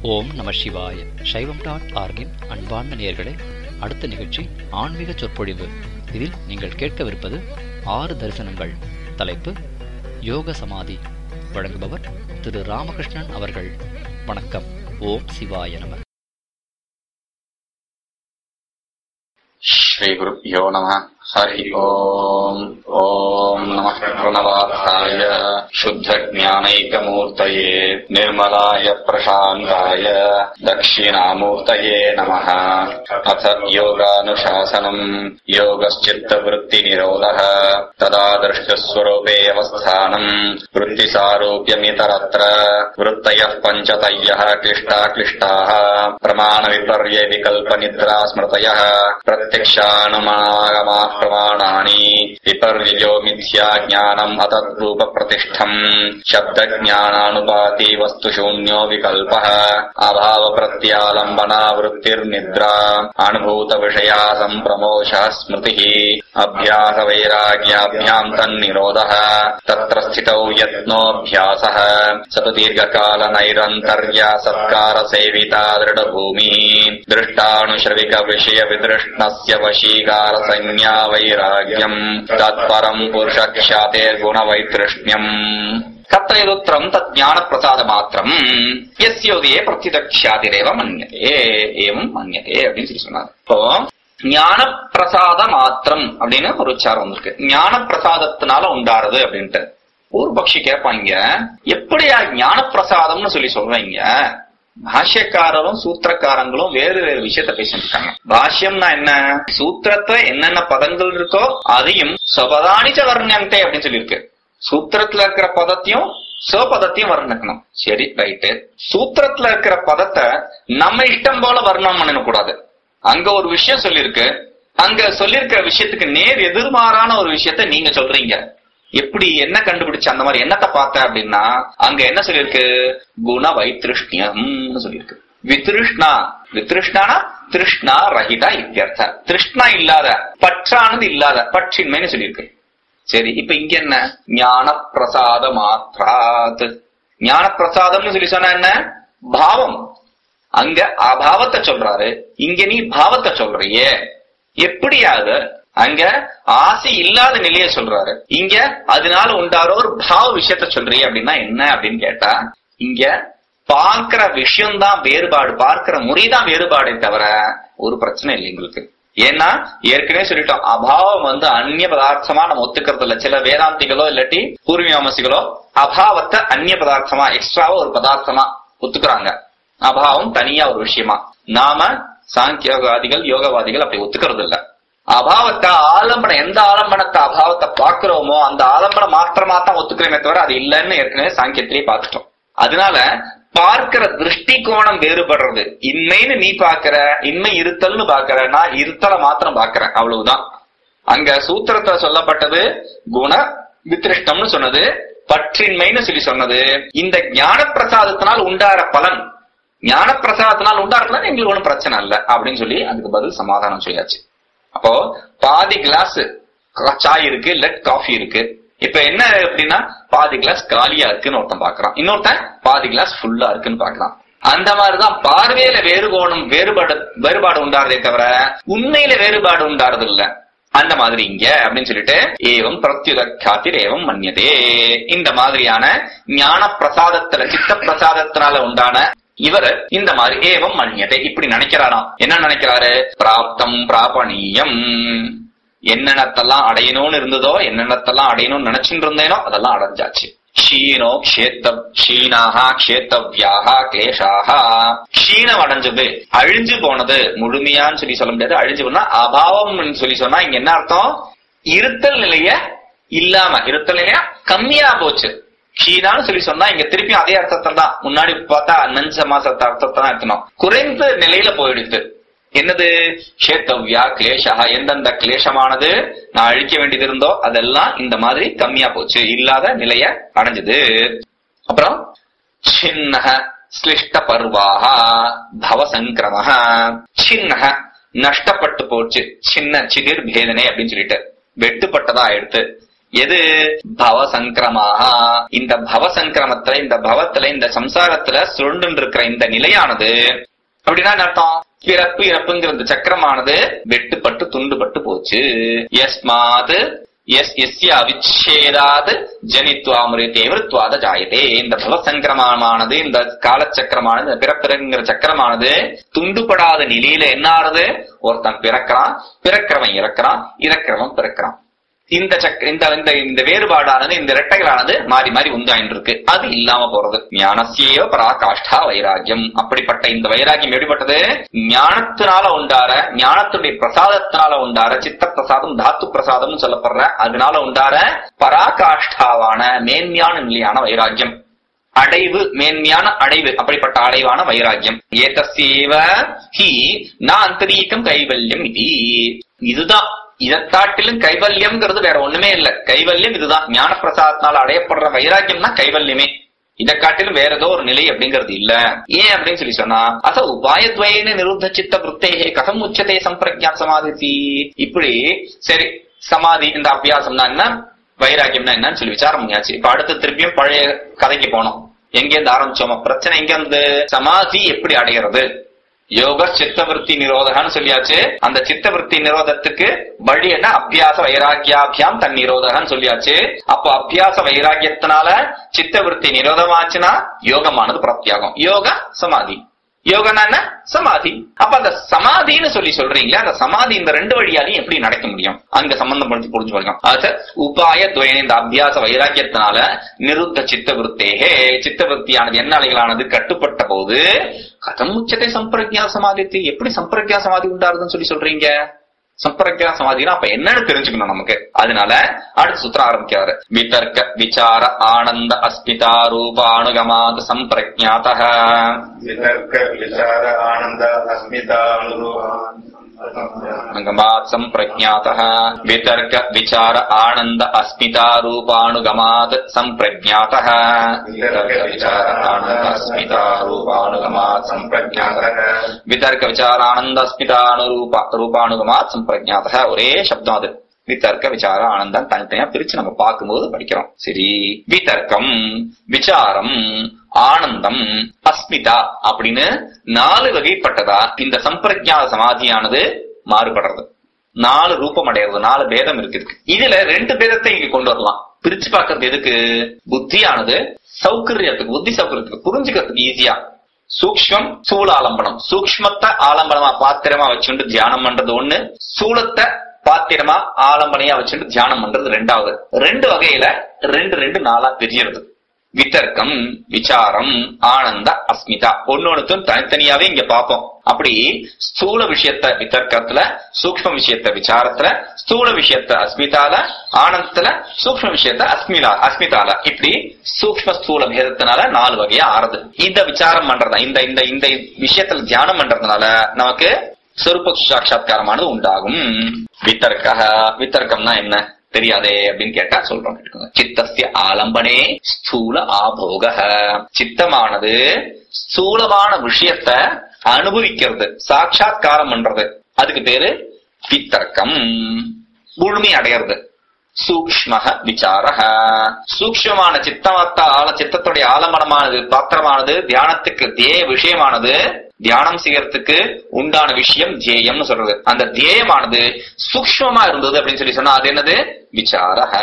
ஓம் நம சிவாய சைவம் டாட் ஆர்கின் அன்பார்ந்த நேயர்களே அடுத்த நிகழ்ச்சி ஆன்மீக சொற்பொழிவு இதில் நீங்கள் கேட்கவிருப்பது ஆறு தரிசனங்கள் தலைப்பு யோக சமாதி வழங்குபவர் திரு ராமகிருஷ்ணன் அவர்கள் வணக்கம் ஓம் சிவாய நம श्रीगुरुभ्यो नमः हरि ओम् ॐ नमः प्रणवार्थाय शुद्धज्ञानैकमूर्तये निर्मलाय प्रशान्ताय दक्षिणामूर्तये नमः अथ योगानुशासनम् योगश्चित्तवृत्तिनिरोधः तदा दृष्टस्वरूपे अवस्थानम् वृत्तिसारूप्यमितरत्र वृत्तयः पञ्चतयः क्लिष्टा क्लिष्टाः प्रमाणविपर्ये विकल्पनिद्रा स्मृतयः प्रत्यक्षानुमागमाः प्रमाणानि विपर्ययो मिथ्या ज्ञानम् अतद्रूपप्रतिष्ठम् शब्दज्ञानानुपाति वस्तुशून्यो विकल्पः अभावप्रत्यालम्बना वृत्तिर्निद्रा अनुभूतविषया सम्प्रमोषः स्मृतिः अभ्यासवैराग्याभ्याम् तन्निरोधः तत्र स्थितौ यत्नोऽभ्यासः स तु दीर्घकालनैरन्तर्यासत्कारसेविता दृढभूमिः दृष्टानुश्रविकविषयविदृष्णस्य वशीकारसंज्ञा वैराग्यम् तत्परम् पुरुषख्यातेर्गुणवैतृष्ण्यम् तत्र यदुत्तरम् तज्ஞானப்பிரசாதமாத்திரம் यस्योदये பிரத்யுதக்ஷாதிரேவ மன்யதே ஏவம் மன்யதே அப்படின்னு சொல்லி சொன்னார் இப்போ ஞான பிரசாத மாத்திரம் அப்படின்னு ஒரு உச்சாரம் வந்திருக்கு ஞான பிரசாதத்தினால உண்டாருது அப்படின்ட்டு ஒரு பக்ஷி கேட்பாங்க எப்படியா ஞான பிரசாதம்னு சொல்லி சொல்றீங்க பாஷ்யக்காரரும் சூத்திரக்காரங்களும் வேறு வேறு விஷயத்த பேசிட்டு இருக்காங்க பாஷ்யம்னா என்ன சூத்திரத்துல என்னென்ன பதங்கள் இருக்கோ அதையும் சொபதானிச்ச வர்ணந்தே அப்படின்னு சொல்லியிருக்கு சூத்திரத்துல இருக்கிற பதத்தையும் சிவபதத்தையும் வர்ணிக்கணும் சரி ரைட்டு சூத்திரத்துல இருக்கிற பதத்தை நம்ம இஷ்டம் போல வர்ணம் பண்ணக்கூடாது அங்க ஒரு விஷயம் சொல்லிருக்கு அங்க சொல்லிருக்கிற விஷயத்துக்கு நேர் எதிர்மாறான ஒரு விஷயத்த நீங்க சொல்றீங்க எப்படி என்ன கண்டுபிடிச்ச அந்த மாதிரி என்னத்தை பார்த்த அப்படின்னா அங்க என்ன சொல்லிருக்கு குண வைத்திருஷ்ணியம்னு சொல்லியிருக்கு வித்ருஷ்ணா வித்ருஷ்ணானா திருஷ்ணா ரஹிதா இத்தியர்த்த திருஷ்ணா இல்லாத பற்றானது இல்லாத பற்றின்மைன்னு சொல்லியிருக்கு சரி இப்ப இங்க என்ன ஞான பிரசாத மாத்ராத் ஞான பிரசாதம்னு சொல்லி சொன்னா என்ன பாவம் அங்க அபாவத்தை சொல்றாரு இங்க நீ பாவத்தை சொல்றியே எப்படியாவது அங்க ஆசை இல்லாத நிலைய சொல்றாரு இங்க அதனால உண்டார ஒரு பாவ விஷயத்த சொல்றியே அப்படின்னா என்ன அப்படின்னு கேட்டா இங்க பார்க்கிற விஷயம்தான் வேறுபாடு பார்க்கிற முறைதான் வேறுபாடே தவிர ஒரு பிரச்சனை இல்லை எங்களுக்கு ஏன்னா ஏற்கனவே சொல்லிட்டோம் அபாவம் வந்து அந்நிய பதார்த்தமா நம்ம ஒத்துக்கிறது இல்ல சில வேதாந்திகளோ இல்லாட்டி பூர்வீமாமசிகளோ அபாவத்தை அந்நிய பதார்த்தமா எக்ஸ்ட்ராவா ஒரு பதார்த்தமா ஒத்துக்கிறாங்க அபாவம் தனியா ஒரு விஷயமா நாம சாங்கியோகாதிகள் யோகவாதிகள் அப்படி ஒத்துக்கிறது இல்ல அபாவத்தை ஆலம்பனம் எந்த ஆலம்பனத்தை அபாவத்தை பாக்குறோமோ அந்த ஆலம்பனம் மாத்திரமா தான் ஒத்துக்கிறேமே தவிர அது இல்லைன்னு ஏற்கனவே சாங்கியத்திலேயே பார்த்துட்டோம் அதனால பார்க்கிற திருஷ்டி கோணம் வேறுபடுறது இன்மைன்னு நீ பாக்குற இன்மை இருத்தல்னு பாக்குற நான் இருத்தலை மாத்திரம் பாக்குறேன் அவ்வளவுதான் அங்க சூத்திரத்துல சொல்லப்பட்டது குண வித்ருஷ்டம்னு சொன்னது பற்றின்மைன்னு சொல்லி சொன்னது இந்த ஞான பிரசாதத்தினால் உண்டார பலன் ஞான பிரசாதத்தினால் உண்டாருக்கலாம் எங்களுக்கு ஒன்றும் பிரச்சனை இல்லை அப்படின்னு சொல்லி அதுக்கு பதில் சமாதானம் சொல்லியாச்சு அப்போ பாதி கிளாஸ் சாய் இருக்கு லெட் காஃபி இருக்கு இப்ப என்ன அப்படின்னா பாதி கிளாஸ் காலியா இருக்குன்னு ஒருத்தன் பாக்குறான் இன்னொருத்தன் பாதி கிளாஸ் ஃபுல்லா இருக்குன்னு பாக்குறான் அந்த மாதிரிதான் பார்வையில வேறுகோணம் வேறுபாடு வேறுபாடு உண்டாறதே தவிர உண்மையில வேறுபாடு உண்டாறது இல்ல அந்த மாதிரி இங்க அப்படின்னு சொல்லிட்டு ஏவம் பிரத்யுத காத்திர் ஏவம் மன்யதே இந்த மாதிரியான ஞான பிரசாதத்துல சித்த பிரசாதத்தினால உண்டான இவர் இந்த மாதிரி ஏவம் மன்யத்தை இப்படி நினைக்கிறாராம் என்ன நினைக்கிறாரு பிராப்தம் பிராபணீயம் என்னென்னத்தெல்லாம் அடையணும்னு இருந்ததோ என்னென்னத்தெல்லாம் அடையணும்னு நினைச்சுட்டு இருந்தேனோ அதெல்லாம் அடைஞ்சாச்சு க்ஷீணோ க்ஷேத்த க்ஷீணாக க்ஷேத்தவ்யாக கிளேஷாக க்ஷீணம் அடைஞ்சது அழிஞ்சு போனது முழுமையான்னு சொல்லி சொல்ல முடியாது அழிஞ்சு போனா அபாவம்னு சொல்லி சொன்னா இங்க என்ன அர்த்தம் இருத்தல் நிலைய இல்லாம இருத்தல் நிலையா கம்மியா போச்சு க்ஷீணான்னு சொல்லி சொன்னா இங்க திருப்பியும் அதே அர்த்தத்தை தான் முன்னாடி பார்த்தா நஞ்ச மாசத்த அர்த்தத்தை தான் எடுக்கணும் குறைந்த நிலையில போயிடுது என்னது க்ஷேத்தவ்யா கிளேஷா எந்தெந்த கிளேஷமானது நான் அழிக்க வேண்டியது இருந்தோ அதெல்லாம் இந்த மாதிரி கம்மியா போச்சு இல்லாத நிலைய அடைஞ்சது அப்புறம் சின்ன ஸ்லிஷ்ட பருவாக பவ சங்கிரம சின்ன நஷ்டப்பட்டு போச்சு சின்ன சிதிர் பேதனை அப்படின்னு சொல்லிட்டு வெட்டுப்பட்டதா எடுத்து எது பவ சங்கிரமாக இந்த பவ சங்கிரமத்துல இந்த பவத்துல இந்த சம்சாரத்துல சுருண்டு இருக்கிற இந்த நிலையானது அப்படின்னா என்ன அர்த்தம் பிறப்பு இறப்புங்கிற இந்த சக்கரமானது வெட்டுப்பட்டு துண்டுபட்டு போச்சு எஸ்மாத் எஸ் எஸ்ய அவிச்சேதாத் ஜனித்வாமிருத்தே விருத்வாத ஜாயதே இந்த பவ சங்கிரமமானது இந்த காலச்சக்கரமானது இந்த பிறப்பிறங்கிற சக்கரமானது துண்டுபடாத நிலையில என்ன ஆறுது ஒருத்தன் பிறக்கிறான் பிறக்கிறவன் இறக்குறான் இறக்கிறவன் பிறக்கிறான் இந்த சக்க இந்த இந்த இந்த வேறுபாடானது இந்த இரட்டைகளானது மாறி மாறி உண்டாயின்னு இருக்கு அது இல்லாம போறது ஞானசியேவ பராகாஷ்டா வைராகியம் அப்படிப்பட்ட இந்த வைராகியம் எப்படிப்பட்டது ஞானத்தினால உண்டார ஞானத்துடைய பிரசாதத்தினால உண்டார சித்த பிரசாதம் தாத்து பிரசாதம் சொல்லப்படுற அதனால உண்டார பராகாஷ்டாவான மேன்மையான நிலையான வைராகியம் அடைவு மேன்மையான அடைவு அப்படிப்பட்ட அடைவான வைராகியம் ஏதசேவ ஹி ந அந்தரீகம் கைவல்யம் இது இதுதான் இதை காட்டிலும் கைவல்யம்ங்கிறது வேற ஒண்ணுமே இல்ல கைவல்யம் இதுதான் ஞான பிரசாதத்தினால அடையப்படுற வைராக்கியம் தான் கைவல்யமே இதை காட்டிலும் வேற ஏதோ ஒரு நிலை அப்படிங்கிறது இல்ல ஏன் அப்படின்னு சொல்லி சொன்னா அச உபாயத்வயன நிருத்த சித்த விருத்தேகே கதம் உச்சதே சம்பிரஜா சமாதி இப்படி சரி சமாதி இந்த அபியாசம்னா என்ன வைராக்கியம்னா என்னன்னு சொல்லி விசாரம் பண்ணியாச்சு இப்ப அடுத்து திருப்பியும் பழைய கதைக்கு போனோம் எங்க இருந்து ஆரம்பிச்சோமா பிரச்சனை எங்க இருந்து சமாதி எப்படி அடைகிறது யோக சித்தவருத்தி நிரோதகான்னு சொல்லியாச்சு அந்த சித்தவருத்தி நிரோதத்துக்கு வழி என்ன அபியாச வைராக்கியாபியாம் தன் நிரோதகான்னு சொல்லியாச்சு அப்போ அபியாச வைராக்கியத்தினால சித்தவருத்தி நிரோதமாச்சுன்னா யோகமானது பிராப்தியாகும் யோக சமாதி யோகனா என்ன சமாதி அப்ப அந்த சமாதின்னு சொல்லி சொல்றீங்களே அந்த சமாதி இந்த ரெண்டு வழியாலையும் எப்படி நடக்க முடியும் அங்க சம்பந்தப்படுத்தி புரிஞ்சு பாருங்க அது உபாய துவயன இந்த அபியாச வைராக்கியத்தினால நிருத்த சித்தவருத்தேகே சித்தவருத்தியானது என்ன அலைகளானது கட்டுப்பட்ட போது கதம் உச்சத்தை சம்பிரஜா சமாதித்து எப்படி சம்பிரஜா சமாதி உண்டாருதுன்னு சொல்லி சொல்றீங்க சம்பிரஜா சமாதினா அப்ப என்னன்னு தெரிஞ்சுக்கணும் நமக்கு அதனால அடுத்த சுத்திரம் ஆரம்பிக்கிறாரு விதர்க்க விசார ஆனந்த அஸ்மிதா ரூபானுகமாத் சம்பிரஜாத वितर्क विचार आनन्द अस्मितानुरूपान् அங்கமாத் சம்பிரஜாத விதர்க்க விசார ஆனந்த அஸ்மிதா ரூபானுகமாத் சம்பிரஜாத விதர்க்க விசார ஆனந்த அஸ்மிதா ரூபானுகமாத் சம்பிரஜாத விதர்க்க விசாரானந்த அஸ்மிதானுரூப ரூபானுகமாத் சம்பிரஜாத ஒரே சப்தம் அது விதர்க்க விசார ஆனந்தம் தனித்தனியா பிரிச்சு நம்ம பார்க்கும்போது படிக்கிறோம் சரி விதர்க்கம் விசாரம் ஆனந்தம் அஸ்மிதா அப்படின்னு நாலு வகைப்பட்டதா இந்த சம்பிரஜாத சமாதியானது மாறுபடுறது நாலு ரூபம் அடையிறது நாலு பேதம் இருக்கு இதுக்கு. இதுல ரெண்டு பேதத்தை இங்க கொண்டு வரலாம் பிரிச்சு பார்க்கறது எதுக்கு புத்தியானது சௌகரியத்துக்கு புத்தி சௌகரியத்துக்கு புரிஞ்சுக்கிறதுக்கு ஈஸியா சூக்ஷ்மம் சூழ ஆலம்பனம் சூக்ஷ்மத்தை ஆலம்பனமா பாத்திரமா வச்சுட்டு தியானம் பண்றது ஒண்ணு சூலத்தை பாத்திரமா ஆலம்பனையா வச்சுட்டு தியானம் பண்றது ரெண்டாவது ரெண்டு வகையில ரெண்டு ரெண்டு நாளா தெரியறது விதர்க்கம் விசாரம் ஆனந்த அஸ்மிதா ஒன்னொன்னுத்தும் தனித்தனியாவே இங்க பார்ப்போம் அப்படி ஸ்தூல விஷயத்த விதர்க்கத்துல சூக்ஷ்ம விஷயத்த விசாரத்துல ஸ்தூல விஷயத்த அஸ்மிதால ஆனந்தத்துல சூக்ஷ்ம விஷயத்த அஸ்மிதா அஸ்மிதால இப்படி சூக்ஷ்ம ஸ்தூல பேதத்தினால நாலு வகையா ஆறுது இந்த விசாரம் பண்றதா இந்த இந்த இந்த விஷயத்துல தியானம் பண்றதுனால நமக்கு சொருப்ப சாட்சா்காரமானது உண்டாகும் வித்தர்க்க வித்தர்க்கம்னா என்ன தெரியாதே அப்படின்னு கேட்டா சொல்றோம் கேட்டுக்கோங்க. சித்தஸ்ய ஆலம்பனே ஸ்தூல ஆபோக சித்தமானது ஸ்தூலமான விஷயத்த அனுபவிக்கிறது சாட்சா்காரம் பண்றது அதுக்கு பேரு வித்தர்க்கம் முழுமை அடையிறது சூக்ஷ்மக விசாரக சூக்ஷ்மமான சித்தமத்த ஆல சித்தத்துடைய ஆலம்பனமானது பாத்திரமானது தியானத்துக்கு தியே விஷயமானது தியானம் செய்யறதுக்கு உண்டான விஷயம் தியேயம்னு சொல்றது அந்த தியேயமானது சூக்ஷ்மமா இருந்தது அப்படின்னு சொல்லி சொன்னா அது என்னது விசாரக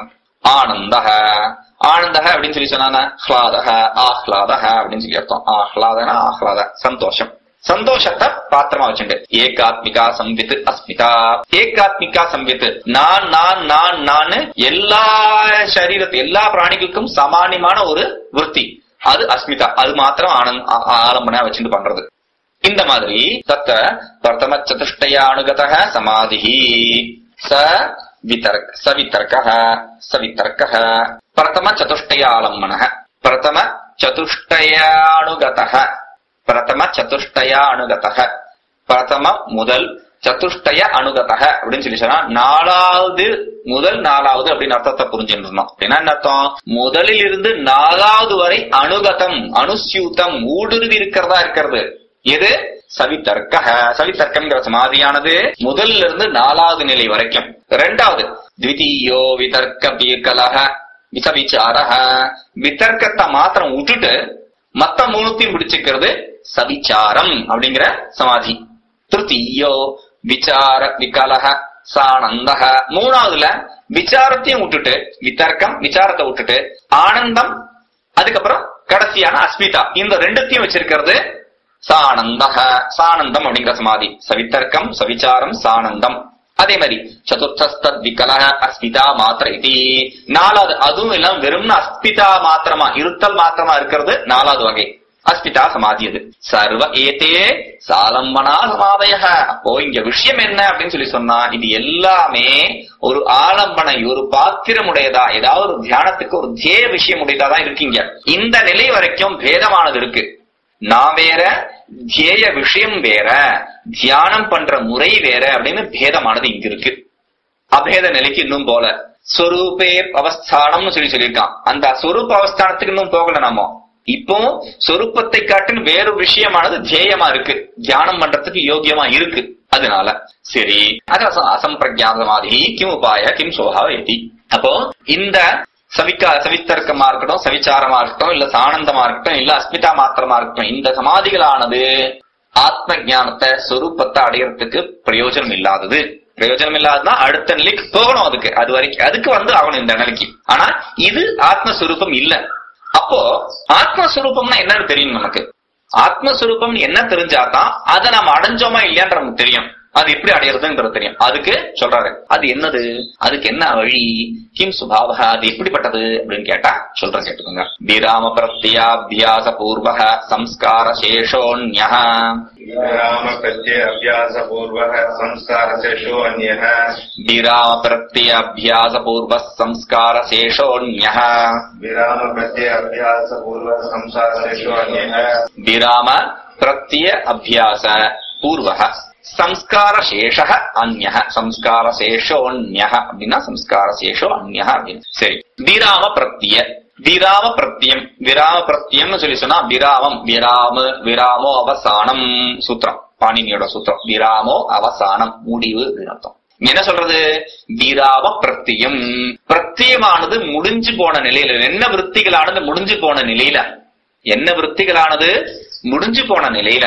ஆனந்தக ஆனந்தக அப்படின்னு சொல்லி சொன்னா ஹ்லாதக ஆஹ்லாதக அப்படின்னு சொல்லி அர்த்தம் ஆஹ்லாதனா ஆஹ்லாத சந்தோஷம் சந்தோஷத்தை பாத்திரமா வச்சுண்டு ஏகாத்மிகா சம்வித் அஸ்மிதா ஏகாத்மிகா சம்வித் நான் நான் நான் நான் எல்லா சரீரத்து எல்லா பிராணிகளுக்கும் சமானியமான ஒரு விருத்தி அது அஸ்மிதா அது மாத்திரம் ஆனந்த் ஆ- ஆலம்பனா வச்சுட்டு பண்றது இந்த மாதிரி தத்த பிரதம சதுஷ்டய அனுகத சமாதி ச விதர்க் சவிதர்க்க சவிதர்க்க பிரதம சதுஷ்டய ஆலம்பன பிரதம சதுஷ்டயானுகத பிரதம சதுஷ்டய அனுகத பிரதம முதல் சதுஷ்டய அனுகத அப்படின்னு சொல்லி சொன்னா நாலாவது முதல் நாலாவது அப்படின்னு அர்த்தத்தை புரிஞ்சுருந்தோம் அப்படின்னா என்ன அர்த்தம் முதலில் இருந்து நாலாவது வரை அனுகதம் அனுசியூத்தம் ஊடுருவி இருக்கிறதா இருக்கிறது எது சவிதர்க்க சவிதர்க்கம்ங்கிற சமாதியானது முதல்ல இருந்து நாலாவது நிலை வரைக்கும் ரெண்டாவது த்விதீயோ விதர்க்க பீர்கலஹ விசவிச்சாரஹ விதர்க்கத்தை மாத்திரம் விட்டுட்டு மத்த மூணுத்தையும் பிடிச்சுக்கிறது சவிச்சாரம் அப்படிங்கிற சமாதி திருத்தீயோ விசார விகலஹ சானந்தஹ மூணாவதுல விசாரத்தையும் விட்டுட்டு விதர்க்கம் விசாரத்தை விட்டுட்டு ஆனந்தம் அதுக்கப்புறம் கடைசியான அஸ்மிதா இந்த ரெண்டுத்தையும் வச்சிருக்கிறது சானந்தஹ சானந்தம் அப்படிங்கிற சமாதி சவித்தர்க்கம் சவிச்சாரம் சானந்தம் அதே மாதிரி சதுர்த்தஸ்தத் விகலஹ அஸ்மிதா மாத்திர இது நாலாவது அதுவும் எல்லாம் வெறும்னு அஸ்மிதா மாத்திரமா இருத்தல் மாத்திரமா இருக்கிறது நாலாவது வகை அஸ்மிதா சமாதி அது சர்வ ஏதே சாலம்பனா சமாதய அப்போ இங்க விஷயம் என்ன அப்படின்னு சொல்லி சொன்னா இது எல்லாமே ஒரு ஆலம்பனை ஒரு பாத்திரமுடையதா ஏதாவது ஒரு தியானத்துக்கு ஒரு தேய விஷயம் உடையதா தான் இருக்கீங்க இந்த நிலை வரைக்கும் பேதமானது இருக்கு நான் வேற தியேய விஷயம் வேற தியானம் பண்ற முறை வேற அப்படின்னு பேதமானது இங்க இருக்கு அபேத நிலைக்கு இன்னும் போல சொரூபே அவஸ்தானம்னு சொல்லி சொல்லியிருக்கான் அந்த சொரூப அவஸ்தானத்துக்கு இன்னும் போகல நாம இப்போ சொரூபத்தை காட்டின் வேறு விஷயமானது தியேயமா இருக்கு தியானம் பண்றதுக்கு யோகியமா இருக்கு அதனால சரி அது அச- அசம்பிரஜாதமாதி கிம் உபாய கிம் சோகா ஏதி அப்போ இந்த சவிக்கா சவித்தர்க்கமா இருக்கட்டும் சவிச்சாரமா இருக்கட்டும் இல்ல சானந்தமா இருக்கட்டும் இல்ல அஸ்மிதா மாத்திரமா இருக்கட்டும் இந்த சமாதிகளானது ஆத்ம ஞானத்தை சொரூபத்தை அடையறதுக்கு பிரயோஜனம் இல்லாதது பிரயோஜனம் இல்லாததுன்னா அடுத்த நிலைக்கு போகணும் அதுக்கு அது வரைக்கும் அதுக்கு வந்து ஆகணும் இந்த நிலைக்கு ஆனா இது ஆத்மஸ்வரூபம் இல்ல அப்போ ஆத்மஸ்வரூபம்னா என்னன்னு தெரியும் நமக்கு ஆத்மஸ்வரூபம் என்ன தெரிஞ்சாதான் அதை நாம அடைஞ்சோமா இல்லையான்ற நமக்கு தெரியும் அது எப்படி அடையிறதுங்கிறது தெரியும் அதுக்கு சொல்றாரு அது என்னது அதுக்கு என்ன வழி கிம் சுபாவ அது எப்படிப்பட்டது அப்படின்னு கேட்டா சொல்றேன் கேட்டுக்கோங்க விராம பிரத்யாபியாச பூர்வ சம்ஸ்கார சேஷோன்ய राम प्रत्यय अभ्यास पूर्व संस्कार शेषो अन्य விராம பிரத்யாபியாச பூர்வ சம்ஸ்கார சேஷோன்ய विराम प्रत्यय अभ्यास पूर्व संसार शेषो अन्य விராம பிரத்ய அபியாச பூர்வ சம்ஸ்கார சேஷ அந்ய சம்ஸ்கார சேஷோன்ய அப்படின்னா சம்ஸ்கார சேஷோ அந்ய அப்படின்னு சரி விராம பிரத்ய விராம பிரத்யம் விராம பிரத்யம்னு சொல்லி சொன்னா விராமம் விராம விராமோ அவசானம் சூத்திரம் பாணினியோட சூத்திரம் விராமோ அவசானம் முடிவு அப்படின்னு அர்த்தம் என்ன சொல்றது விராம பிரத்தியம் பிரத்தியமானது முடிஞ்சு போன நிலையில என்ன விற்த்திகளானது முடிஞ்சு போன நிலையில என்ன விற்த்திகளானது முடிஞ்சு போன நிலையில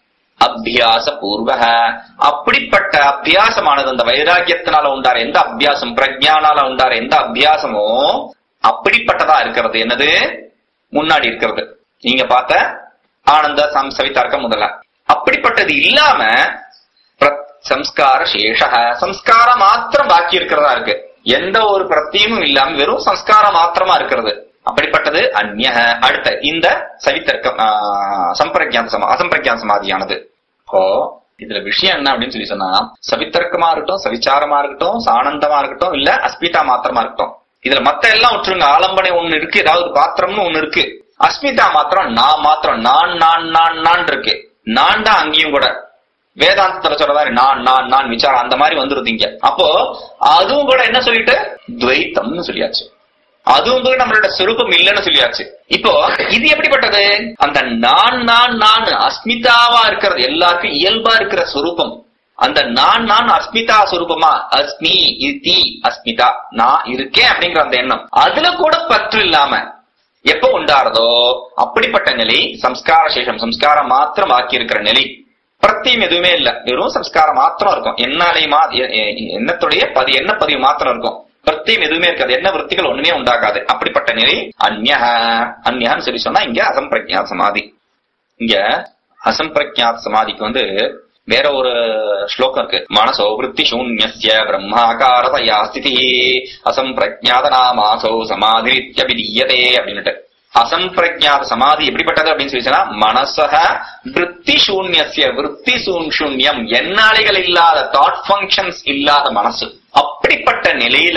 அபியாச பூர்வக அப்படிப்பட்ட அபியாசமானது அந்த வைராக்கியத்தினால உண்டார எந்த அபியாசம் பிரஜானால உண்டார எந்த அபியாசமோ அப்படிப்பட்டதா இருக்கிறது என்னது முன்னாடி இருக்கிறது நீங்க பார்த்த ஆனந்த சம் சவிதார்க்கம் முதல்ல அப்படிப்பட்டது இல்லாம பிர- சம்ஸ்கார சேஷ சம்ஸ்காரம் மாத்திரம் பாக்கி இருக்கிறதா இருக்கு எந்த ஒரு பிரத்தியமும் இல்லாம வெறும் சம்ஸ்காரம் மாத்திரமா இருக்கிறது அப்படிப்பட்டது அந்நிய அடுத்த இந்த சவித்தர்க்கம் ஆஹ், சம்பிரஜான சமா அசம்பிரஜான சமாதியானது இப்போ இதுல விஷயம் என்ன அப்படின்னு சொல்லி சொன்னா சவித்தர்க்கமா இருக்கட்டும் சவிச்சாரமா இருக்கட்டும் சானந்தமா இருக்கட்டும் இல்ல அஸ்மிதா மாத்திரமா இருக்கட்டும் இதுல மத்த எல்லாம் விட்டுருங்க ஆலம்பனை ஒண்ணு இருக்கு ஏதாவது பாத்திரம்னு ஒண்ணு இருக்கு அஸ்மிதா மாத்திரம் நான் மாத்திரம் நான் நான் நான் நான் இருக்கு நான் தான் அங்கேயும் கூட வேதாந்தத்துல சொல்ற மாதிரி நான் நான் நான் விசாரம் அந்த மாதிரி வந்துருது இங்க அப்போ அதுவும் கூட என்ன சொல்லிட்டு துவைத்தம்னு சொல்லியாச்சு அதுவும் கூட நம்மளோட சுரூபம் இல்லைன்னு சொல்லியாச்சு இப்போ இது எப்படிப்பட்டது அந்த நான் நான் நான் அஸ்மிதாவா இருக்கிறது எல்லாருக்கும் இயல்பா இருக்கிற சுரூபம் அந்த நான் நான் அஸ்மிதா சுரூபமா அஸ்மி இதி அஸ்மிதா நான் இருக்கேன் அப்படிங்கிற அந்த எண்ணம் அதுல கூட பற்று இல்லாம எப்ப உண்டாறதோ அப்படிப்பட்ட நிலை சம்ஸ்கார சேஷம் சம்ஸ்காரம் மாத்திரம் ஆக்கி இருக்கிற நிலை பிரத்தியம் எதுவுமே இல்ல வெறும் சம்ஸ்காரம் மாத்திரம் இருக்கும் என்னாலே மா எ- எ- எண்ணத்துடைய பதி என்ன பதிவு மாத்திரம் இருக்கும் பிரத்தியம் எதுவுமே இருக்காது என்ன விற்த்திகள் ஒண்ணுமே உண்டாகாது அப்படிப்பட்ட நிலை அந்நிய அந்நியான்னு சொல்லி சொன்னா இங்க அசம்பிரஜா சமாதி இங்க அசம்பிரஜாத் சமாதிக்கு வந்து வேற ஒரு ஸ்லோகம் இருக்கு மனசோ விருத்தி சூன்யஸ்ய பிரம்மாகாரதயா ஸ்திதி அசம்பிரஜாத நாமாசோ சமாதிரித்யபிதீயதே அப்படின்னுட்டு அசம்பிரஜாத சமாதி எப்படிப்பட்டது அப்படின்னு சொல்லி சொன்னா மனசக விருத்தி சூன்யஸ்ய விருத்தி சூன் சூன்யம் எண்ணாளிகள் இல்லாத தாட் ஃபங்க்ஷன்ஸ் இல்லாத மனசு அப்படிப்பட்ட நிலையில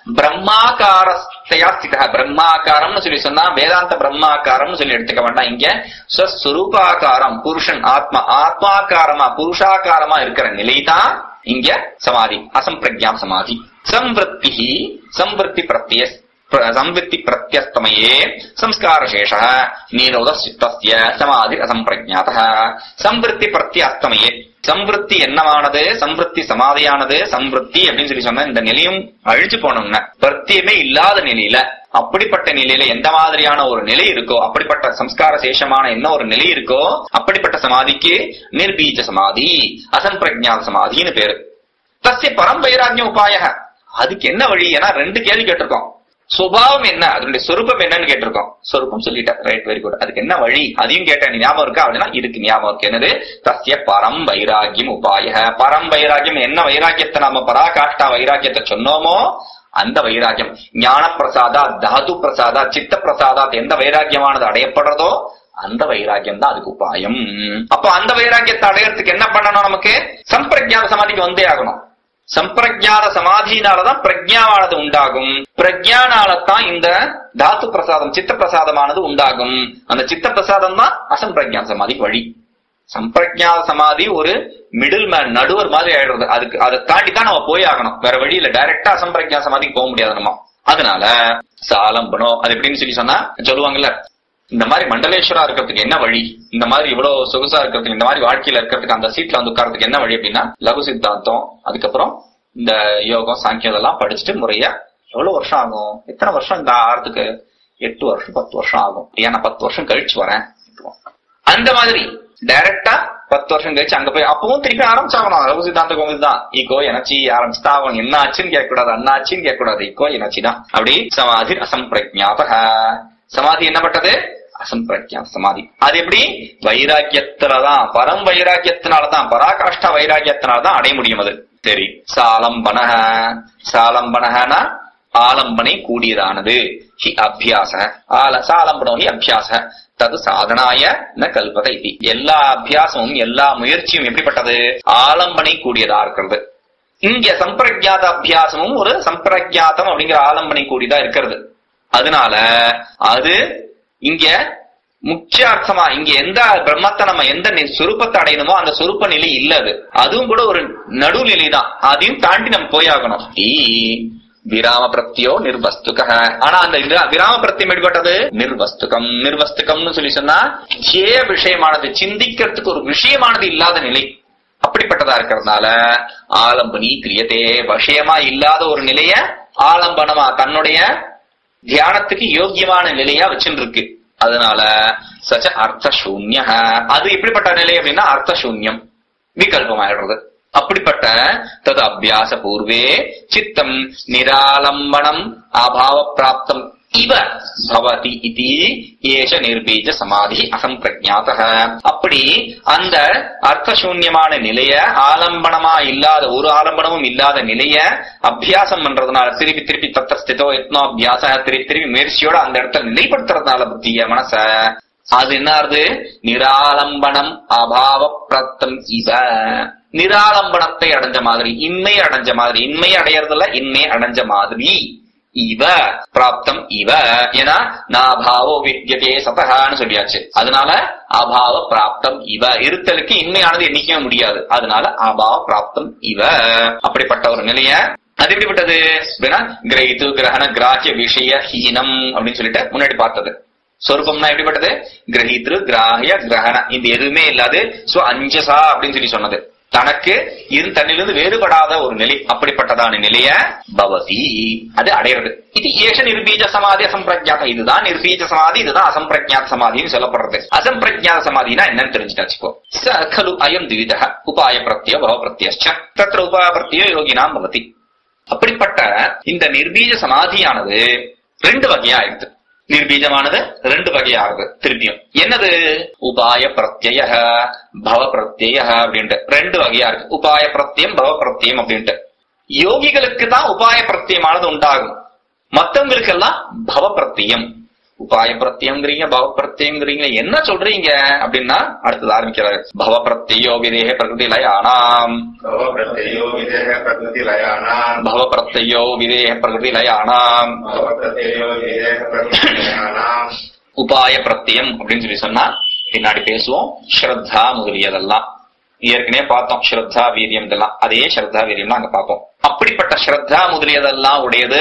பிரம்மாகாரஸ்தயா ஸ்திதா பிரம்மாகாரம்னு சொல்லி சொன்னா வேதாந்த பிரம்மாகாரம்னு சொல்லி எடுத்துக்க வேண்டாம் இங்க ஸ்வஸ்வரூபாகாரம் புருஷன் ஆத்மா ஆத்மாகாரமா புருஷாகாரமா இருக்கிற நிலைதான் இங்க சமாதி அசம்பிரஜாம் சமாதி சம்வருத்தி சம்வருத்தி பிரத்ய प्र- संवृत्ति प्रत्यस्तमये संस्कारशेषः निरोध சித்தஸ்ய சமாதி அசம்பிரஜாதः சம்வൃத்தி பிரத்யஸ்தமயே சம்வൃத்தி என்னவானது சம்வൃத்தி சமாதியானது சம்வൃத்தி அப்படின்னு சொல்லி சொன்னா இந்த நிலையும் அழிஞ்சு போனோம்னா பிரத்தியமே இல்லாத நிலையில அப்படிப்பட்ட நிலையில எந்த மாதிரியான ஒரு நிலை இருக்கோ அப்படிப்பட்ட சம்ஸ்கார சேஷமான என்ன ஒரு நிலை இருக்கோ அப்படிப்பட்ட சமாதிக்கு நிர்பீஜ சமாதி அசம்பிரஜாத சமாதின்னு பேரு தஸ்ய பரம் வைராகிய உபாய அதுக்கு என்ன வழி ஏன்னா ரெண்டு கேள்வி கேட்டிருக்கோம் சுபாவம் என்ன அதனுடைய சொரூபம் என்னன்னு கேட்டிருக்கோம் சொரூபம் சொல்லிட்டேன் ரைட் வெரி குட் அதுக்கு என்ன வழி அதையும் கேட்டேன் நீ ஞாபகம் இருக்கா அப்படின்னா இருக்கு ஞாபகம் இருக்கு என்னது தஸ்ய பரம் வைராகியம் உபாய பரம் வைராகியம் என்ன வைராகியத்தை நாம பராகாஷ்டா வைராகியத்தை சொன்னோமோ அந்த வைராகியம் ஞான பிரசாதா தாது பிரசாதா சித்த பிரசாதா எந்த வைராகியமானது அடையப்படுறதோ அந்த வைராகியம் தான் அதுக்கு உபாயம் அப்போ அந்த வைராகியத்தை அடையறதுக்கு என்ன பண்ணணும் நமக்கு சம்பிரஜாத சமாதிக்கு வந்தே ஆகணும் சம்பிரஜாத சமாதியினாலதான் பிரஜாவானது உண்டாகும் பிரஜானாலதான் இந்த தாத்து பிரசாதம் சித்த பிரசாதமானது உண்டாகும் அந்த சித்த பிரசாதம் தான் அசம்பிரஜாத சமாதிக்கு வழி சம்பிரஜாத சமாதி ஒரு மிடில் மேன் நடுவர் மாதிரி ஆயிடுறது அதுக்கு அதை தாண்டி தான் நம்ம போய் ஆகணும் வேற வழி இல்ல டைரக்டா அசம்பிரஜாத சமாதிக்கு போக முடியாது நம்ம அதனால சாலம்பனம் அது எப்படின்னு சொல்லி சொன்னா சொல்லுவாங்கல்ல இந்த மாதிரி மண்டலேஸ்வரா இருக்கிறதுக்கு என்ன வழி இந்த மாதிரி இவ்வளவு சொகுசா இருக்கிறதுக்கு இந்த மாதிரி வாழ்க்கையில இருக்கிறதுக்கு அந்த சீட்ல வந்து உட்கார்றதுக்கு என்ன வழி அப்படின்னா லகு சித்தாந்தம் அதுக்கப்புறம் இந்த யோகம் சாங்கியம் இதெல்லாம் படிச்சுட்டு முறையா எவ்வளவு வருஷம் ஆகும் எத்தனை வருஷம் இந்த ஆறதுக்கு எட்டு வருஷம் பத்து வருஷம் ஆகும் ஏன் நான் பத்து வருஷம் கழிச்சு வரேன் அந்த மாதிரி டைரக்டா பத்து வருஷம் கழிச்சு அங்க போய் அப்பவும் திருப்பி ஆரம்பிச்சாகணும் லகு சித்தாந்த கோவில் தான் ஈகோ எனச்சி ஆரம்பிச்சுதான் ஆகணும் என்ன ஆச்சுன்னு கேட்க கூடாது அண்ணா ஆச்சுன்னு கேட்க கூடாது ஈகோ எனச்சி தான் அப்படி சமாதி அசம்பிரஜாத சமாதி என்ன பட்டது அசம்பிரஜா சமாதி அது எப்படி வைராக்கியத்துலதான் பரம் வைராக்கியத்தினாலதான் பராகாஷ்ட வைராக்கியத்தினாலதான் அடைய முடியும் அது சரி சாலம்பனக சாலம்பனகனா ஆலம்பனை கூடியதானது ஹி அபியாச ஆல சாலம்பனோ ஹி அபியாச தது சாதனாய ந கல்பத இது எல்லா அபியாசமும் எல்லா முயற்சியும் எப்படிப்பட்டது ஆலம்பனை கூடியதா இருக்கிறது இங்க சம்பிரஜாத அபியாசமும் ஒரு சம்பிரஜாத்தம் அப்படிங்கிற ஆலம்பனை கூடியதா இருக்கிறது அதனால அது இங்க முக்கிய அர்த்தமா இங்க எந்த பிரம்மத்தை நம்ம எந்த நி- சுரூபத்தை அடையணுமோ அந்த சுரூப நிலை இல்ல அது அதுவும் கூட ஒரு நடுநிலை தான் அதையும் தாண்டி நம்ம போயாகணும் ஈ விராம பிரத்தியோ நிர்வஸ்துக ஆனா அந்த விரா- விராம பிரத்தியம் எப்படிப்பட்டது நிர்வஸ்துகம் நிர்வஸ்துகம்னு சொல்லி சொன்னா ஜே விஷயமானது சிந்திக்கிறதுக்கு ஒரு விஷயமானது இல்லாத நிலை அப்படிப்பட்டதா இருக்கிறதுனால ஆலம்பனி கிரியதே விஷயமா இல்லாத ஒரு நிலைய ஆலம்பனமா தன்னுடைய தியானத்துக்கு யோக்கியமான நிலையா வச்சுட்டு இருக்கு அதனால சச்ச அர்த்த சூன்ய அது எப்படிப்பட்ட நிலை அப்படின்னா அர்த்த சூன்யம் விகல்பமாயிடுறது அப்படிப்பட்ட தது அபியாச பூர்வே சித்தம் நிராலம்பனம் அபாவ பிராப்தம் இவ பவதி இதி ஏஷ நிர்பீஜ சமாதி அசம்பிரஜாத அப்படி அந்த அர்த்தசூன்யமான நிலைய ஆலம்பனமா இல்லாத ஒரு ஆலம்பனமும் இல்லாத நிலைய அபியாசம் பண்றதுனால திருப்பி திருப்பி தத்த ஸ்திதோ எத்னோ அபியாச திருப்பி திருப்பி முயற்சியோட அந்த இடத்துல நிலைப்படுத்துறதுனால புத்திய மனச அது என்ன ஆறுது நிராலம்பனம் அபாவ பிரத்தம் இவ நிராலம்பனத்தை அடைஞ்ச மாதிரி இன்மை அடைஞ்ச மாதிரி இன்மை அடையறதுல இன்மை அடைஞ்ச மாதிரி இவ பிராப்தம் இவ ஏன்னா நாபாவோ வித்யதே சதகான்னு சொல்லியாச்சு அதனால அபாவ பிராப்தம் இவ இருத்தலுக்கு இன்மையானது என்னைக்கவே முடியாது அதனால அபாவ பிராப்தம் இவ அப்படிப்பட்ட ஒரு நிலைய அது எப்படிப்பட்டது அப்படின்னா கிரகித்து கிரகண கிராஹ்ய விஷய ஹீனம் அப்படின்னு சொல்லிட்டு முன்னாடி பார்த்தது சொரூபம்னா எப்படிப்பட்டது கிரகித்ரு கிராஹ்ய கிரகண இந்த எதுவுமே இல்லாது சோ அஞ்சசா அப்படின்னு சொல்லி சொன்னது தனக்கு இரு தன்னிலிருந்து வேறுபடாத ஒரு நிலை அப்படிப்பட்டதான நிலைய பவதி அது அடையிறது இது ஏஷ நிர்பீஜ சமாதி அசம்பிரஜாத இதுதான் நிர்பீஜ சமாதி இதுதான் அசம்பிரஜாத சமாதின்னு சொல்லப்படுறது அசம்பிரஜாத சமாதினா என்னன்னு தெரிஞ்சுட்டாச்சுக்கோ ச கலு அயம் திவித உபாய பிரத்யோ பவ பிரத்யச்ச தத்திர உபாய பிரத்யோ யோகினாம் பவதி அப்படிப்பட்ட இந்த நிர்பீஜ சமாதியானது ரெண்டு வகையா இருக்கு நிர்பீஜமானது ரெண்டு வகையாகுது திருப்பியும் என்னது உபாய பிரத்யய பவ பிரத்யய அப்படின்ட்டு ரெண்டு வகையா இருக்கு உபாய பிரத்யம் பவ பிரத்யம் அப்படின்ட்டு யோகிகளுக்கு தான் உபாய பிரத்யமானது உண்டாகும் மத்தவங்களுக்கெல்லாம் பவ பிரத்யம் உபாய பிரத்யங்கிறீங்க பவ பிரத்யங்கிறீங்க என்ன சொல்றீங்க அப்படின்னா அடுத்தது ஆரம்பிக்கிறாரு பவ பிரத்யோ விதேக பிரகிருதி லயானாம் भव प्रत्ययो विदेह प्रकृतिलयानाम् பவ பிரத்யோ விதேக பிரகிருதி லயானாம் भव प्रत्ययो विदेह प्रकृतिलयानाम् உபாய பிரத்தியம் அப்படின்னு சொல்லி சொன்னா பின்னாடி பேசுவோம் ஸ்ரத்தா முதலியதெல்லாம் ஏற்கனவே பார்த்தோம் ஸ்ரத்தா வீரியம் இதெல்லாம் அதே ஸ்ரத்தா வீரியம் அங்க பார்ப்போம் அப்படிப்பட்ட ஸ்ரத்தா முதலியதெல்லாம் உடையது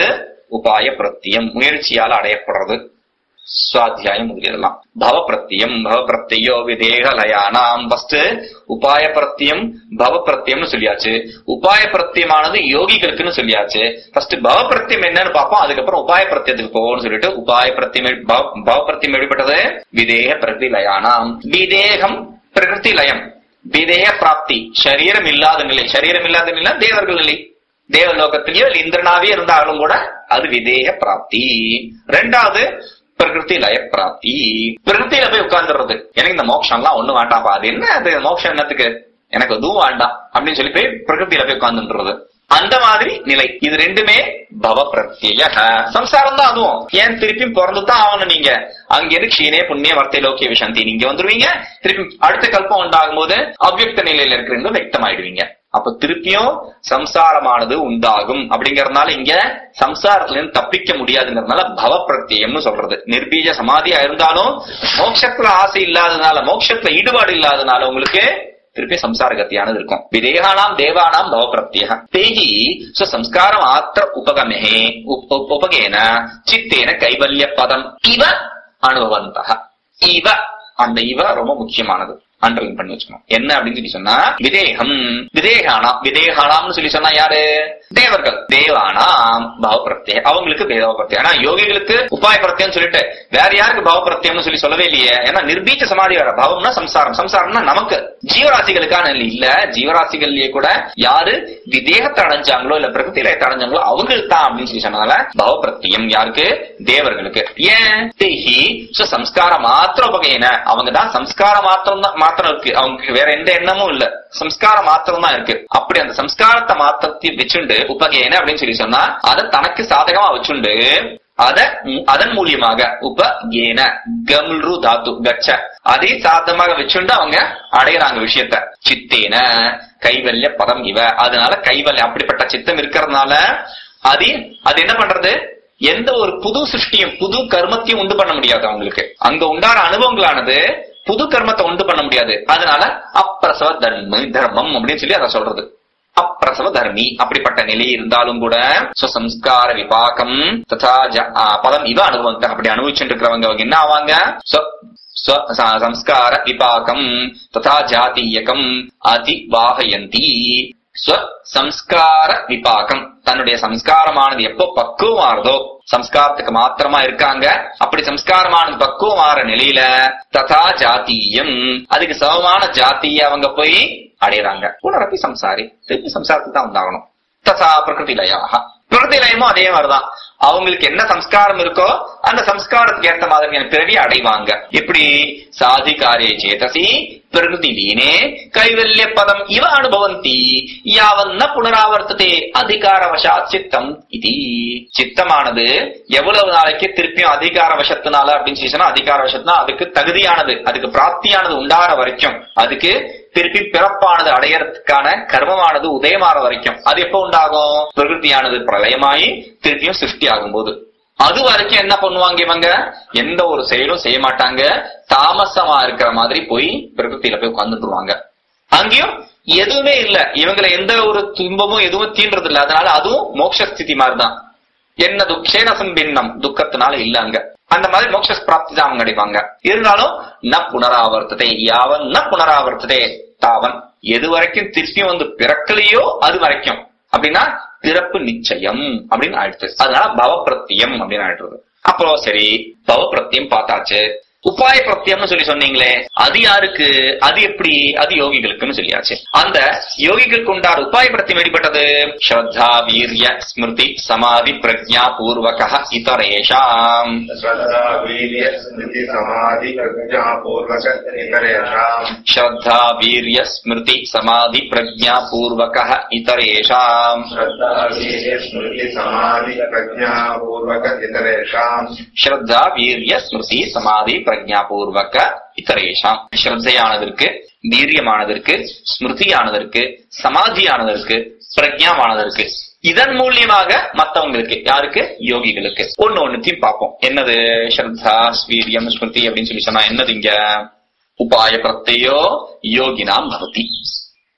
உபாய பிரத்தியம் முயற்சியால் அடையப்படுறது சுவாத்தியாயம் முதலியதெல்லாம் பவ பிரத்தியம் பவ பிரத்தியோ விதேக லயானாம் ஃபர்ஸ்ட் உபாய பிரத்தியம் பவ பிரத்தியம்னு சொல்லியாச்சு உபாய பிரத்தியமானது யோகிகளுக்குன்னு சொல்லியாச்சு ஃபர்ஸ்ட் பவ பிரத்தியம் என்னன்னு பார்ப்போம் அதுக்கப்புறம் உபாய பிரத்தியத்துக்கு போவோம்னு சொல்லிட்டு உபாய பிரத்தியம் எ- பவ பவ பிரத்தியம் எப்படிப்பட்டது விதேக பிரதி லயானாம் விதேகம் பிரகிருதி லயம் விதேக பிராப்தி சரீரம் இல்லாத நிலை சரீரம் இல்லாத நிலை தேவர்கள் நிலை தேவலோகத்திலேயோ இல்ல இந்திரனாவே இருந்தாலும் கூட அது விதேக பிராப்தி ரெண்டாவது பிரகிருதி லய பிராப்தி பிரகிருத்தில போய் உட்கார்ந்துடுறது எனக்கு இந்த மோட்சம் எல்லாம் ஒண்ணும் வேண்டாம்ப்பா அது என்ன அது மோட்சம் என்னத்துக்கு எனக்கு எதுவும் வேண்டாம் அப்படின்னு சொல்லி போய் பிரகிருத்தில போய் உட்கார்ந்துன்றது அந்த மாதிரி நிலை இது ரெண்டுமே பவ பிரத்யய சம்சாரம் தான் அதுவும் ஏன் திருப்பி பிறந்து தான் ஆகணும் நீங்க அங்க இருந்து க்ஷீணே புண்ணிய வர்த்தை லோக்கிய விஷந்தி நீங்க வந்துருவீங்க திருப்பி அடுத்த கல்பம் உண்டாகும் போது அவ்வியக்த நிலையில இருக்கிறவங்க வெக்தமாயிடுவீங்க அப்ப திருப்பியும் சம்சாரமானது உண்டாகும் அப்படிங்கறதுனால இங்க சம்சாரத்துல இருந்து தப்பிக்க முடியாதுங்கிறதுனால பவ பிரத்யம்னு சொல்றது நிர்பீஜ சமாதியா இருந்தாலும் மோட்சத்துல ஆசை இல்லாததுனால மோட்சத்துல ஈடுபாடு இல்லாததுனால உங்களுக்கு திருப்பி சம்சார கத்தியானது இருக்கும் விதேகானாம் தேவானாம் பவ பிரத்யக தேகி சம்ஸ்கார மாத்திர உபகமே உப்- உபகேன சித்தேன கைவல்ய பதம் இவ அனுபவந்தக இவ அந்த இவ ரொம்ப முக்கியமானது அண்டர்லைன் பண்ணி வச்சுக்கணும் என்ன அப்படின்னு சொல்லி சொன்னா விதேகம் விதேகானாம் விதேகானாம்னு சொல்லி சொன்னா யாரு தேவர்கள் தேவானாம் பவ பிரத்யே அவங்களுக்கு பேதவ பிரத்யம் ஆனா யோகிகளுக்கு உபாய பிரத்யம் சொல்லிட்டு வேற யாருக்கு பவ பிரத்யம்னு சொல்லி சொல்லவே இல்லையே ஏன்னா நிர்பீச்ச சமாதி வேற பவம்னா சம்சாரம் சம்சாரம்னா நமக்கு ஜீவராசிகளுக்கான இல்ல ஜீவராசிகள்லயே கூட யாரு விதேகத்தை அடைஞ்சாங்களோ இல்ல பிரகிருதி லயத்தை அடைஞ்சாங்களோ அவங்களுக்கு தான் அப்படின்னு சொல்லி சொன்னதால பவ பிரத்தியம் யாருக்கு தேவர்களுக்கு ஏன் தேஹி சோ சம்ஸ்கார மாத்திர உபகையின அவங்க தான் சம்ஸ்கார மாத்திரம் தான் மாத்திரம் இருக்கு அவங்களுக்கு வேற எந்த எண்ணமும் இல்ல சம்ஸ்கார மாத்திரம் தான் இருக்கு அப்படி அந்த சம்ஸ்காரத்தை மாத்திரத்தை வச்சுண்டு உபகேன அப்படின்னு சொல்லி சொன்னா அதை தனக்கு சாதகமா வச்சுண்டு அத அதன் மூலியமாக உபகேன கம்ரு தாத்து கச்ச அதை சாதமாக வச்சுண்டு அவங்க அடையறாங்க விஷயத்த சித்தேன கைவல்ய பதம் இவ அதனால கைவல்யம் அப்படிப்பட்ட சித்தம் இருக்கிறதுனால அது அது என்ன பண்றது எந்த ஒரு புது சிருஷ்டியும் புது கர்மத்தையும் உண்டு பண்ண முடியாது அவங்களுக்கு அங்க உண்டான அனுபவங்களானது புது கர்மத்தை உண்டு பண்ண முடியாது அதனால அப்பிரசவ தர்ம தர்மம் அப்படின்னு சொல்லி அதை சொல்றது அப்பிரசவ தர்மி அப்படிப்பட்ட நிலை இருந்தாலும் கூட சம்ஸ்கார விபாகம் ததா ஜ- ஆ, பதம் இவ அனுபவம் அப்படி அனுபவிச்சுட்டு இருக்கிறவங்க அவங்க என்ன ஆவாங்க ஸ்வ- ஸ்வ- ச- சம்ஸ்கார விபாகம் ததா ஜாதீயகம் அதிவாகயந்தி ஸ்வ சம்ஸ்கார விபாகம் தன்னுடைய சம்ஸ்காரமானது எப்போ பக்குவமாறதோ சம்ஸ்காரத்துக்கு மாத்திரமா இருக்காங்க அப்படி சம்ஸ்காரமானது பக்குவமாற நிலையில ததா ஜாத்தீயம் அதுக்கு சமமான ஜாத்திய அவங்க போய் அடையறாங்க புனரப்பி சம்சாரி திருப்பி சம்சாரத்துக்கு தான் உண்டாகணும் ததா பிரகிருதி லயாக பிரகிருதி லயமும் அதே மாதிரிதான் அவங்களுக்கு என்ன சம்ஸ்காரம் இருக்கோ அந்த சம்ஸ்காரத்துக்கு ஏற்ற மாதிரியான பிறவி அடைவாங்க எப்படி சாதிகாரே சேதசி பிரகிருதி லீனே கைவல்ய பதம் இவ அனுபவந்தி யாவன்ன புனராவர்த்ததே அதிகாரவசாத் சித்தம் இது சித்தமானது எவ்வளவு நாளைக்கு திருப்பியும் அதிகார வசத்தினால அப்படின்னு சொல்லி சொன்னா அதிகார வசத்தினா அதுக்கு தகுதியானது அதுக்கு பிராப்தியானது உண்டாகிற வரைக்கும் அதுக்கு திருப்பி பிறப்பானது அடையறதுக்கான கர்மமானது உதயமாற வரைக்கும் அது எப்போ உண்டாகும் பிரகிருதியானது பிரளயமாயி திருப்பியும் சிருஷ்டி ஆகும்போது அது வரைக்கும் என்ன பண்ணுவாங்க இவங்க எந்த ஒரு செயலும் செய்ய மாட்டாங்க தாமசமா இருக்கிற மாதிரி போய் பிரகிருத்தில போய் உட்கார்ந்துட்டுருவாங்க அங்கேயும் எதுவுமே இல்ல இவங்களை எந்த ஒரு துன்பமும் எதுவும் தீன்றது இல்ல அதனால அதுவும் மோட்ச ஸ்திதி மாதிரிதான் என்ன துக்கேன சம்பின்னம் துக்கத்தினால இல்ல அங்க அந்த மாதிரி மோட்ச பிராப்தி தான் அவங்க அடைவாங்க இருந்தாலும் ந புனராவர்த்ததே யாவன் ந புனராவர்த்ததே தாவன் எது வரைக்கும் திருப்பியும் வந்து பிறக்கலையோ அது வரைக்கும் அப்படின்னா பிறப்பு நிச்சயம் அப்படின்னு ஆயிடுச்சு அதனால பவப்பிரத்தியம் அப்படின்னு ஆயிடுறது அப்புறம் சரி பவப்பிரத்தியம் பார்த்தாச்சு உபாய பிரத்தியம்னு சொல்லி சொன்னீங்களே அது யாருக்கு அது எப்படி அது யோகிகளுக்குன்னு சொல்லியாச்சு அந்த யோகிகளுக்கு உண்டான உபாய பிரத்தியம் வெளிப்பட்டது ஸ்ரத்தா வீரிய ஸ்மிருதி சமாதி பிரஜா பூர்வக இதரேஷாம் श्रद्धा वीर्य स्मृति समाधि प्रज्ञा पूर्वक इतरेषाम् ஸ்ரத்தா வீரிய ஸ்மிருதி சமாதி பிரஜா பூர்வக இதரேஷாம் श्रद्धा वीर्य स्मृति समाधि प्रज्ञा पूर्वक इतरेषाम् ஸ்ரத்தா வீரிய ஸ்மிருதி சமாதி பிரஜா பூர்வக இத்தரேஷாம் ஸ்ரத்தையானதற்கு வீரியமானதற்கு ஸ்மிருதியானதற்கு சமாதியானதற்கு பிரஜாவானதற்கு இதன் மூலியமாக மத்தவங்களுக்கு யாருக்கு யோகிகளுக்கு ஒண்ணு ஒண்ணுத்தையும் பார்ப்போம் என்னது ஸ்ரத்தா வீரியம் ஸ்மிருதி அப்படின்னு சொல்லி சொன்னா என்னது இங்க உபாய பிரத்தையோ யோகினாம் பவதி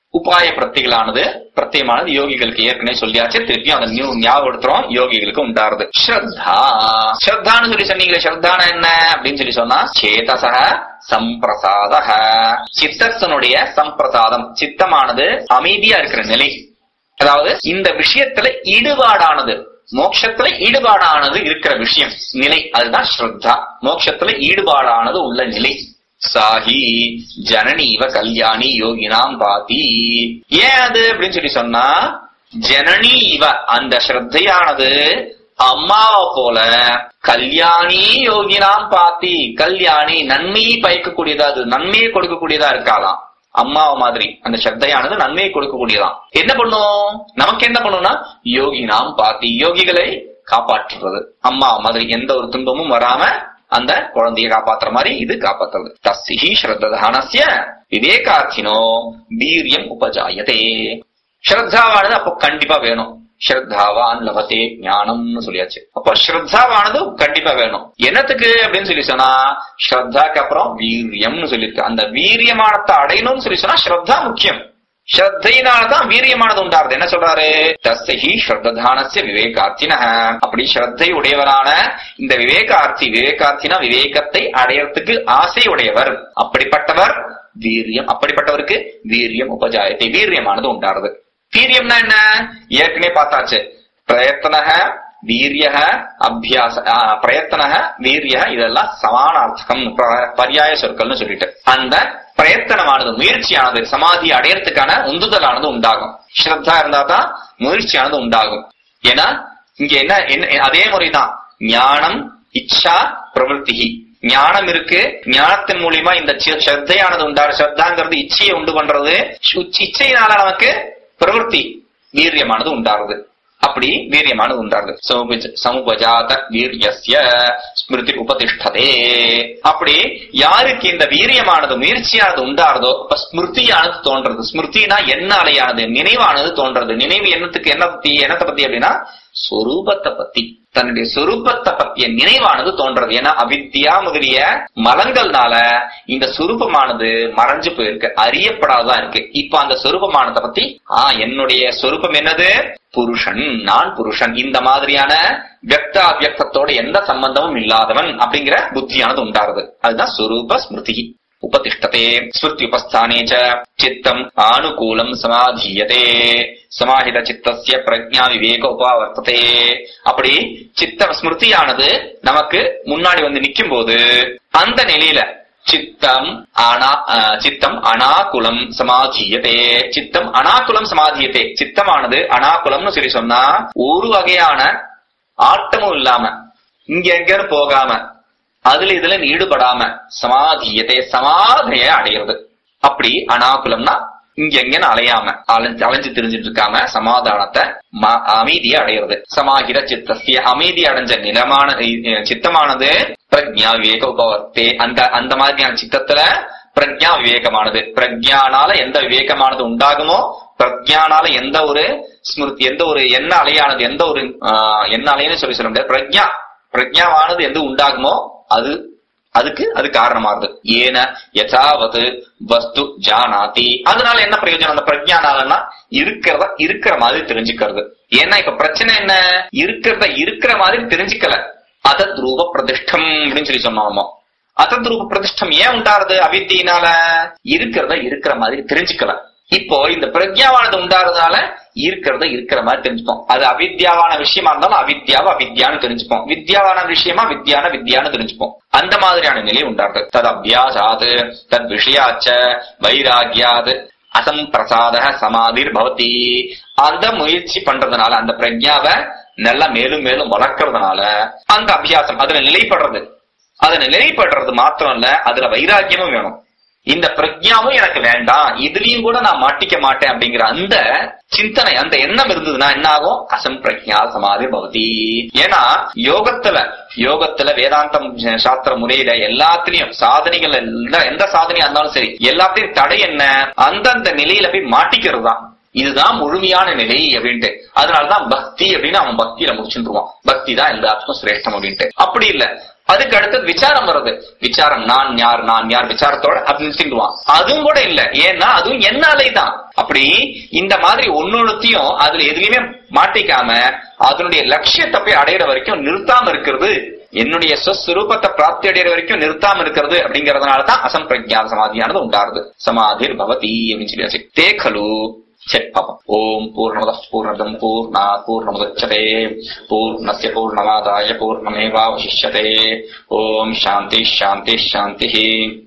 உபாய பிரத்திகளானது பிரத்தியமானது யோகிகளுக்கு ஏற்கனவே சொல்லியாச்சு திருப்பியும் அதை நியூ ஞாபகப்படுத்துறோம் யோகிகளுக்கு உண்டாருது ஸ்ரத்தா ஸ்ரத்தான்னு சொல்லி சொன்னீங்களே ஸ்ரத்தான என்ன அப்படின்னு சொல்லி சொன்னா சேதசக சம்பிரசாத சித்தத்தினுடைய சம்பிரசாதம் சித்தமானது அமைதியா இருக்கிற நிலை அதாவது இந்த விஷயத்துல ஈடுபாடானது மோட்சத்துல ஈடுபாடானது இருக்கிற விஷயம் நிலை அதுதான் ஸ்ரத்தா மோட்சத்துல ஈடுபாடானது உள்ள நிலை சாஹி ஜனனி இவ கல்யாணி யோகினாம் பாதி ஏன் அது அப்படின்னு சொல்லி சொன்னா ஜனனி இவ அந்த ஸ்ரத்தையானது அம்மாவை போல கல்யாணி யோகினாம் பாத்தி கல்யாணி நன்மையை பயக்கக்கூடியதா அது நன்மையை கொடுக்கக்கூடியதா இருக்காளாம் அம்மாவை மாதிரி அந்த ஸ்ரத்தையானது நன்மையை கொடுக்கக்கூடியதான் என்ன பண்ணும் நமக்கு என்ன பண்ணும்னா யோகினாம் பாத்தி யோகிகளை காப்பாற்றுறது அம்மா மாதிரி எந்த ஒரு துன்பமும் வராம அந்த குழந்தையை காப்பாத்துற மாதிரி இது காப்பாத்துறது தஸ்ஸி ஸ்ரத்ததானஸ்ய விவேகார்த்தினோ வீரியம் உபஜாயதே ஸ்ரத்தாவானது அப்போ கண்டிப்பா வேணும் ஸ்ரத்தாவான் லபத்தே ஞானம்னு சொல்லியாச்சு அப்போ ஸ்ரத்தாவானது கண்டிப்பா வேணும் என்னத்துக்கு அப்படின்னு சொல்லி சொன்னா ஸ்ரத்தாக்கு அப்புறம் வீரியம்னு சொல்லியிருக்கு அந்த வீரியமானத்தை அடையணும்னு சொல்லி சொன்னா ஸ்ரத்தா முக்கியம் ஸ்ரத்தையினாலதான் வீரியமானது உண்டாருது என்ன சொல்றாரு தஸ்ஹி ஸ்ரத்தானசிய விவேகார்த்தின அப்படி ஸ்ரத்தை உடையவரான இந்த விவேகார்த்தி விவேகார்த்தினா விவேகத்தை அடையறதுக்கு ஆசை உடையவர் அப்படிப்பட்டவர் வீரியம் அப்படிப்பட்டவருக்கு வீரியம் உபஜாயத்தை வீரியமானது உண்டாருது வீரியம்னா என்ன ஏற்கனவே பார்த்தாச்சு பிரயத்தனக வீரிய அபியாச ஆஹ், பிரயத்தனக வீரிய இதெல்லாம் சமானார்த்தகம் ப- பர்யாய சொற்கள்னு சொல்லிட்டு அந்த பிரயத்தனமானது முயற்சியானது சமாதி அடையறதுக்கான உந்துதலானது உண்டாகும் ஸ்ரத்தா இருந்தா தான் முயற்சியானது உண்டாகும் ஏன்னா இங்க என்ன என்ன அதே முறைதான் ஞானம் இச்சா பிரவருத்தி ஞானம் இருக்கு ஞானத்தின் மூலியமா இந்த சி- ஸ்ரத்தையானது உண்டாரு ஸ்ரத்தாங்கிறது இச்சையை உண்டு பண்றது சு- இச்சையினால நமக்கு பிரவருத்தி வீரியமானது உண்டாருது அப்படி வீரியமானது உண்டாருது சமுபஜ- சமுபஜாத வீரியஸ்ய ஸ்மிருதி உபதிஷ்டதே அப்படி யாருக்கு இந்த வீரியமானது முயற்சியானது உண்டாருதோ அப்ப ஸ்மிருதியானது தோன்றது ஸ்மிருதினா என்ன அலையானது நினைவானது தோன்றது நினைவு என்னத்துக்கு என்ன பத்தி என்னத்தை பத்தி அப்படின்னா சொரூபத்தை பத்தி தன்னுடைய சொரூபத்தை பத்திய நினைவானது தோன்றது ஏன்னா அவித்யா முதலிய மலங்கள்னால இந்த சொரூபமானது மறைஞ்சு போயிருக்கு அறியப்படாதான் இருக்கு இப்ப அந்த சொரூபமானதை பத்தி ஆ என்னுடைய சொரூபம் என்னது புருஷன் நான் புருஷன் இந்த மாதிரியான வியக்த அவ்யக்தத்தோட எந்த சம்பந்தமும் இல்லாதவன் அப்படிங்கிற புத்தியானது உண்டாருது அதுதான் சொரூப ஸ்மிருதி உபதிஷ்டதே ஸ்மிருதி உபஸ்தானே ச சித்தம் ஆனுகூலம் சமாதீயதே சமாஹித சித்தஸ்ய பிரஜா விவேக உபாவர்த்ததே அப்படி சித்த ஸ்மிருதியானது நமக்கு முன்னாடி வந்து நிக்கும் போது அந்த நிலையில சித்தம் அனா அஹ், சித்தம் அனாகுலம் சமாதீயதே சித்தம் அனாகுலம் சமாதீயதே சித்தமானது அனாகுலம்னு சொல்லி சொன்னா ஒரு வகையான ஆட்டமும் இல்லாம இங்க எங்கன்னு போகாம அதுல இதுல ஈடுபடாம சமாதியத்தை சமாதைய அடையிறது அப்படி அனாகுலம்னா இங்க எங்கன்னு அலையாம அலைஞ்சு அலைஞ்சு திரிஞ்சிட்டு இருக்காம சமாதானத்தை ம- அமைதியை அடையிறது சமாகிர சித்தசிய அமைதி அடைஞ்ச நிலமான இ- சித்தமானது பிரக்ஞா விவேக உபவர்த்தே அந்த அந்த மாதிரியான சித்தத்துல பிரக்ஞா விவேகமானது பிரக்ஞானால எந்த விவேகமானது உண்டாகுமோ பிரக்ஞானால எந்த ஒரு ஸ்மிருதி எந்த ஒரு என்ன அலையானது எந்த ஒரு ஆஹ், என்ன அலைன்னு சொல்லி சொல்ல முடியாது பிரக்ஞா பிரக்ஞாவானது எந்த உண்டாகுமோ அது அதுக்கு அது காரணமாகுது ஏன யதாவது வஸ்து ஜானாதி அதனால என்ன பிரயோஜனம் அந்த பிரஜானாலன்னா இருக்கிறத இருக்கிற மாதிரி தெரிஞ்சுக்கிறது ஏன்னா இப்ப பிரச்சனை என்ன இருக்கிறத இருக்கிற மாதிரி தெரிஞ்சுக்கல அதத் ரூப பிரதிஷ்டம் அப்படின்னு சொல்லி சொன்னோமோ அதத் ரூப பிரதிஷ்டம் ஏன் உண்டாருது அவித்தியினால இருக்கிறத இருக்கிற மாதிரி தெரிஞ்சுக்கல இப்போ இந்த பிரக்ஞாவானது உண்டாறதுனால இருக்கிறத இருக்கிற மாதிரி தெரிஞ்சுப்போம் அது அவித்யாவான விஷயமா இருந்தாலும் அவித்யாவை அவித்யான்னு தெரிஞ்சுப்போம் வித்யாவான விஷயமா வித்யான வித்யான்னு தெரிஞ்சுப்போம் அந்த மாதிரியான நிலை உண்டாருது தத் அபியாசாது தத் விஷயாச்ச வைராகியாது அசம்பிரசாத சமாதிர் பவதி அந்த முயற்சி பண்றதுனால அந்த பிரக்ஞாவை நல்லா மேலும் மேலும் வளர்க்கறதுனால அந்த அபியாசம் அதுல நிலைப்படுறது அதுல நிலைப்படுறது மாத்திரம் இல்ல அதுல வைராக்கியமும் வேணும் இந்த பிரஜாவும் எனக்கு வேண்டாம் இதுலயும் கூட நான் மாட்டிக்க மாட்டேன் அப்படிங்கிற அந்த சிந்தனை அந்த எண்ணம் இருந்ததுன்னா என்ன ஆகும் அசம் பிரஜா சமாதி பவதி ஏன்னா யோகத்துல யோகத்துல வேதாந்தம் சாஸ்திர முறையில எல்லாத்துலயும் சாதனைகள் எல்லாம் எந்த சாதனையா இருந்தாலும் சரி எல்லாத்தையும் தடை என்ன அந்தந்த நிலையில போய் மாட்டிக்கிறது தான் இதுதான் முழுமையான நிலை அப்படின்ட்டு அதனாலதான் பக்தி அப்படின்னு அவன் பக்தியில முடிச்சுருவான் பக்தி தான் எல்லாத்துக்கும் சிரேஷ்டம் அப்படின்ட்டு அப்படி இல்ல அதுக்கு அடுத்தது விசாரம் வருது விசாரம் நான் யார் நான் யார் விசாரத்தோட அப்படின்னு நிறுத்திடுவான் அதுவும் கூட இல்ல ஏன்னா அதுவும் என்னாலே தான் அப்படி இந்த மாதிரி ஒன்னொன்னுத்தையும் அதுல எதுலயுமே மாட்டிக்காம அதனுடைய லட்சியத்தை போய் அடையிற வரைக்கும் நிறுத்தாம இருக்கிறது என்னுடைய சொஸ்வரூபத்தை பிராப்தி அடைகிற வரைக்கும் நிறுத்தாம இருக்கிறது அப்படிங்கறதுனால தான் அசம்பிரஜான சமாதியானது உண்டாருது சமாதிர் பவதி அப்படின்னு சொல்லியாச்சு தே கலு சரி பாப்போம் ஓம் பூர்ணமத பூர்ணதம் பூர்ணா பூர்ணமுதச்சதே பூர்ணஸ்ய பூர்ணமாதாய பூர்ணமேவாவசிஷ்யதே ஓம் சாந்தி சாந்தி சாந்தி